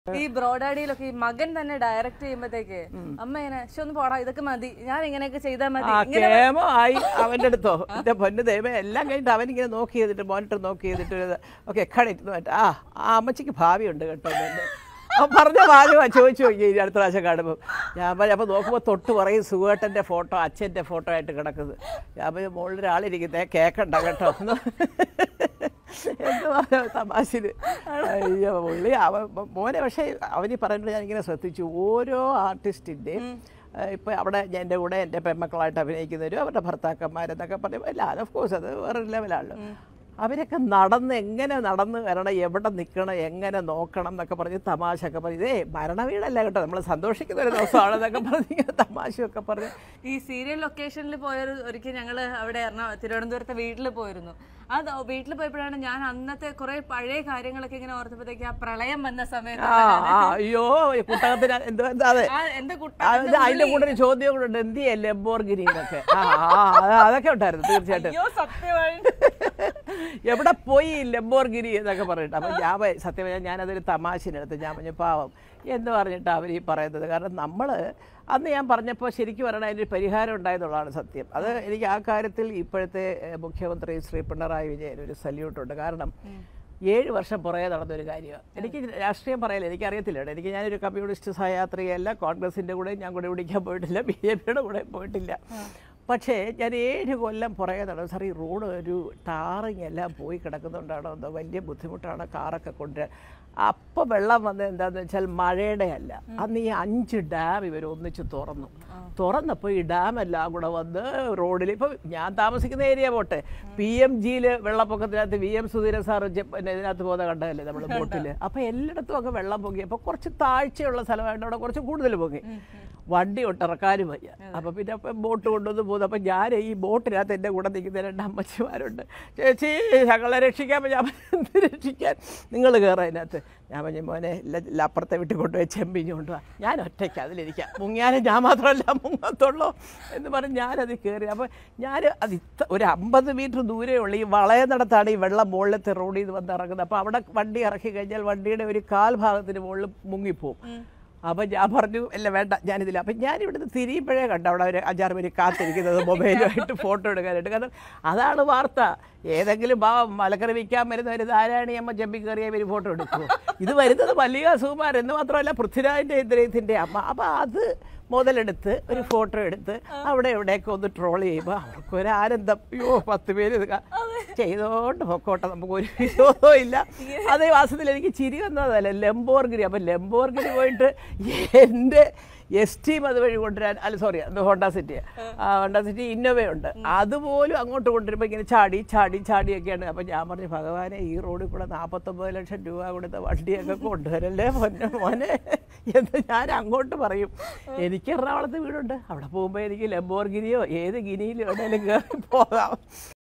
ഈ ബ്രോഡാഡിയിലൊക്കെ ഈ മകൻ തന്നെ ഡയറക്റ്റ് ചെയ്യുമ്പോഴത്തേക്ക് അമ്മ ഇങ്ങനെ "ശ്ശെ, ഒന്ന് പോടാ ഇതൊക്കെ മതി ഞാൻ ഇങ്ങനെയൊക്കെ ചെയ്താൽ മതി ആ ഇങ്ങനെ കേമോ ആയി അവൻ്റെ അടുത്തോ എന്റെ പൊന്നു ദൈവം എല്ലാം കഴിഞ്ഞിട്ട് അവനിങ്ങനെ നോക്കി ചെയ്തിട്ട് മോണിറ്റർ നോക്കി ചെയ്തിട്ട് ഓക്കെ കണിട്ട് മറ്റേ ആ ആ അമ്മച്ചിക്ക് ഭാവിയുണ്ട് കേട്ടോ എന്നെ അവൻ പറഞ്ഞ ഭാഗ്യമാ ചോദിച്ചു നോക്കി ഇനി അടുത്ത പ്രാവശ്യം കാണുമ്പോൾ ഞാൻ പറഞ്ഞു അപ്പോൾ നോക്കുമ്പോൾ തൊട്ട് പറയും സുഖേട്ടൻ്റെ ഫോട്ടോ അച്ഛൻ്റെ ഫോട്ടോ ആയിട്ട് കിടക്കുന്നത് ഞാൻ പറഞ്ഞു മുകളിൽ ഒരാളിരിക്കുന്നേ കേക്കണ്ട കേട്ടോ എന്ന് എന്ത് പറയാ തമാശന് അയ്യോ പുള്ളി അവൻ മോനെ പക്ഷേ അവന് പറയുന്നത് ഞാനിങ്ങനെ ശ്രദ്ധിച്ചു ഓരോ ആർട്ടിസ്റ്റിൻ്റെയും ഇപ്പം അവിടെ ഞാൻ എൻ്റെ കൂടെ എൻ്റെ പെമ്മക്കളായിട്ട് അഭിനയിക്കുന്നവരും അവരുടെ ഭർത്താക്കന്മാരെന്നൊക്കെ പറയും അല്ല അത് ഓഫ് കോഴ്സ് അത് വേറെ ലെവലാണല്ലോ അവരൊക്കെ നടന്ന് എങ്ങനെ നടന്ന് വരണം എവിടെ നിൽക്കണം എങ്ങനെ നോക്കണം എന്നൊക്കെ പറഞ്ഞ് തമാശ ഒക്കെ പറഞ്ഞ് ഇതേ മരണ വീടല്ല കേട്ടോ നമ്മൾ സന്തോഷിക്കുന്ന ഒരു ദിവസമാണെന്നൊക്കെ പറഞ്ഞ് ഇങ്ങനെ തമാശയൊക്കെ പറഞ്ഞ് ഈ സീരിയൽ ലൊക്കേഷനിൽ പോയൊരു ഒരിക്കൽ ഞങ്ങള് അവിടെ എറണാകുളം തിരുവനന്തപുരത്തെ വീട്ടിൽ പോയിരുന്നു അത് വീട്ടിൽ പോയപ്പോഴാണ് ഞാൻ അന്നത്തെ കുറെ പഴയ കാര്യങ്ങളൊക്കെ ഇങ്ങനെ ഓർത്തപ്പോഴത്തേക്ക് ആ പ്രളയം വന്ന സമയത്ത് ആ ആ, അയ്യോ കുട്ടകത്തിന് എന്ത് എന്താ അതെ ആ എന്റെ കുട്ട അത് അതിന്റെ കൂടെ ഒരു ചോദ്യം കൂടെ ഉണ്ട് എന്ത് ചെയ്യേ ലംബോർഗിനി എന്നൊക്കെ ആ ആ, അത് അതൊക്കെ ഉണ്ടായിരുന്നു തീർച്ചയായിട്ടും അയ്യോ സത്യമായിട്ട് എവിടെ പോയി ലംബോർഗിരി എന്നൊക്കെ പറഞ്ഞിട്ട് അപ്പം ഞാൻ പ- സത്യം പറഞ്ഞാൽ ഞാനതൊരു തമാശനെടുത്ത് ഞാൻ പറഞ്ഞു പാവം എന്ന് പറഞ്ഞിട്ട് അവർ ഈ പറയുന്നത് കാരണം നമ്മൾ അന്ന് ഞാൻ പറഞ്ഞപ്പോൾ ശരിക്കും പറഞ്ഞാൽ അതിൻ്റെ ഒരു പരിഹാരം ഉണ്ടായതുള്ളതാണ് സത്യം അത് എനിക്ക് ആ കാര്യത്തിൽ ഇപ്പോഴത്തെ ഏഹ്, മുഖ്യമന്ത്രി ശ്രീ പിണറായി വിജയൻ ഒരു സല്യൂട്ടുണ്ട് കാരണം ഏഴ് വർഷം പുറകെ നടന്നൊരു കാര്യമാണ് എനിക്ക് രാഷ്ട്രീയം പറയല എനിക്കറിയത്തില്ല കേട്ടോ. എനിക്ക് ഞാനൊരു കമ്മ്യൂണിസ്റ്റ് സഹയാത്രികയല്ല കോൺഗ്രസിൻ്റെ കൂടെ ഞാൻ കൂടെ പിടിക്കാൻ പോയിട്ടില്ല ബി ജെ പിയുടെ കൂടെ പോയിട്ടില്ല പക്ഷേ ഞാൻ ഏഴ് കൊല്ലം പുറകെ നടന്നു സാർ ഈ റോഡ് ഒരു ടാറിങ് എല്ലാം പോയി കിടക്കുന്നുണ്ടാണോ എന്തോ വലിയ ബുദ്ധിമുട്ടാണ് കാറൊക്കെ കൊണ്ടുവരാൻ അപ്പോൾ വെള്ളം വന്നത് എന്താണെന്ന് വെച്ചാൽ മഴയുടെ അല്ല അന്ന് ഈ അഞ്ച് ഡാം ഇവർ ഒന്നിച്ച് തുറന്നു തുറന്നപ്പോൾ ഈ ഡാം എല്ലാം കൂടെ വന്ന് റോഡിൽ ഇപ്പോൾ ഞാൻ താമസിക്കുന്ന ഏരിയ പോട്ടെ പി എം ജിയിൽ വെള്ളപ്പൊക്കത്തിനകത്ത് വി എം സുധീരൻ സാർ പിന്നെ ഇതിനകത്ത് പോകുന്ന കണ്ടതല്ലേ നമ്മൾ ബോട്ടിൽ അപ്പോൾ എല്ലായിടത്തും ഒക്കെ വെള്ളം പൊങ്ങി അപ്പോൾ കുറച്ച് താഴ്ചയുള്ള സ്ഥലമായിട്ട് അവിടെ കുറച്ച് കൂടുതൽ പൊങ്ങി വണ്ടി ഒട്ടിറക്കാനും വയ്യ അപ്പോൾ പിന്നെ അപ്പം ബോട്ട് കൊണ്ടുവന്ന് പോകുന്നു അപ്പം ഞാൻ ഈ ബോട്ടിനകത്ത് എൻ്റെ കൂടെ നിൽക്കുന്ന രണ്ട് അമ്മച്ചിമാരുണ്ട് ചേച്ചി ഞങ്ങളെ രക്ഷിക്കാൻ ഞാൻ പറഞ്ഞു, എന്ത് രക്ഷിക്കാൻ നിങ്ങൾ കയറാം അതിനകത്ത് ഞാൻ പറഞ്ഞു മോനെ ഇല്ല ഇല്ല, അപ്പുറത്തെ വീട്ടിൽ കൊണ്ടുപോയി ചെമ്പിഞ്ഞ് കൊണ്ടുപോവാ ഞാൻ ഒറ്റയ്ക്ക് അതിലിരിക്കാം മുങ്ങിയാലും ഞാൻ മാത്രമല്ല മുങ്ങത്തുള്ളൂ എന്ന് പറഞ്ഞ് ഞാനത് കയറി അപ്പോൾ ഞാൻ അത് ഇത്ര ഒരു അമ്പത് മീറ്റർ ദൂരേ ഉള്ളൂ ഈ വളയുന്നിടത്താണ് ഈ വെള്ളം മുകളിലത്തെ റോഡിൽ നിന്ന് വന്ന് ഇറങ്ങുന്നത് അപ്പോൾ അവിടെ വണ്ടി ഇറക്കി കഴിഞ്ഞാൽ വണ്ടിയുടെ ഒരു കാൽ ഭാഗത്തിന് മുകളിൽ മുങ്ങിപ്പോവും അപ്പം ഞാൻ പറഞ്ഞു അല്ല വേണ്ട ഞാനിതില്ല അപ്പം ഞാൻ ഇവിടുന്ന് തിരിയുമ്പോഴേ കണ്ട അവിടെ ഒരു അഞ്ചാറ് പേര് കാത്തിരിക്കുന്നത് മൊബൈലുമായിട്ട് ഫോട്ടോ എടുക്കാനായിട്ട് കാരണം അതാണ് വാർത്ത ഏതെങ്കിലും ആ മലക്കറി വിൽക്കാൻ വരുന്ന ഒരു ധാരാണിയമ്മ ചെമ്പി കയറിയ ഇവർ ഫോട്ടോ എടുക്കും ഇത് വരുന്നത് മല്ലിക സുകുമാർ എന്ന് മാത്രമല്ല പൃഥ്വിരാജിൻ്റെ ഇന്ദ്രയത്തിൻ്റെ അമ്മ അപ്പം അത് മുതലെടുത്ത് ഒരു ഫോട്ടോ എടുത്ത് അവിടെ എവിടെയൊക്കെ ഒന്ന് ട്രോൾ ചെയ്യുമ്പോൾ അവർക്കൊരു ആനന്ദം അയ്യോ പത്ത് പേര് ഇത് ക- ചെയ്തോണ്ട് പൊക്കോട്ടെ നമുക്ക് ഒരു വിരോധവും ഇല്ല അതേ വാസത്തിൽ എനിക്ക് ചിരി വന്നതല്ല ലംബോർഗിരി അപ്പം ലംബോർഗിരി പോയിട്ട് എൻ്റെ എസ് ടീം അതുവഴി കൊണ്ടുവരാൻ അല്ല സോറി അത് ഹോണ്ട സിറ്റി ഹോണ്ട സിറ്റി ഇന്നോവയുണ്ട് അതുപോലും അങ്ങോട്ട് കൊണ്ടുവരുമ്പോൾ ഇങ്ങനെ ചാടി ചാടി ചാടിയൊക്കെയാണ് അപ്പം ഞാൻ പറഞ്ഞു ഭഗവാനെ ഈ റോഡിൽ കൂടെ നാൽപ്പത്തൊമ്പത് ലക്ഷം രൂപ കൊടുത്ത വണ്ടിയൊക്കെ കൊണ്ടുവരല്ലേ പൊന്നെ മോനെ എന്ന് ഞാൻ അങ്ങോട്ട് പറയും എനിക്ക് എറണാകുളത്ത് വീടുണ്ട് അവിടെ പോകുമ്പോൾ എനിക്ക് ലംബോർഗിരിയോ ഏത് ഗിനിയിലോ എവിടെയെങ്കിലും കയറി പോകാം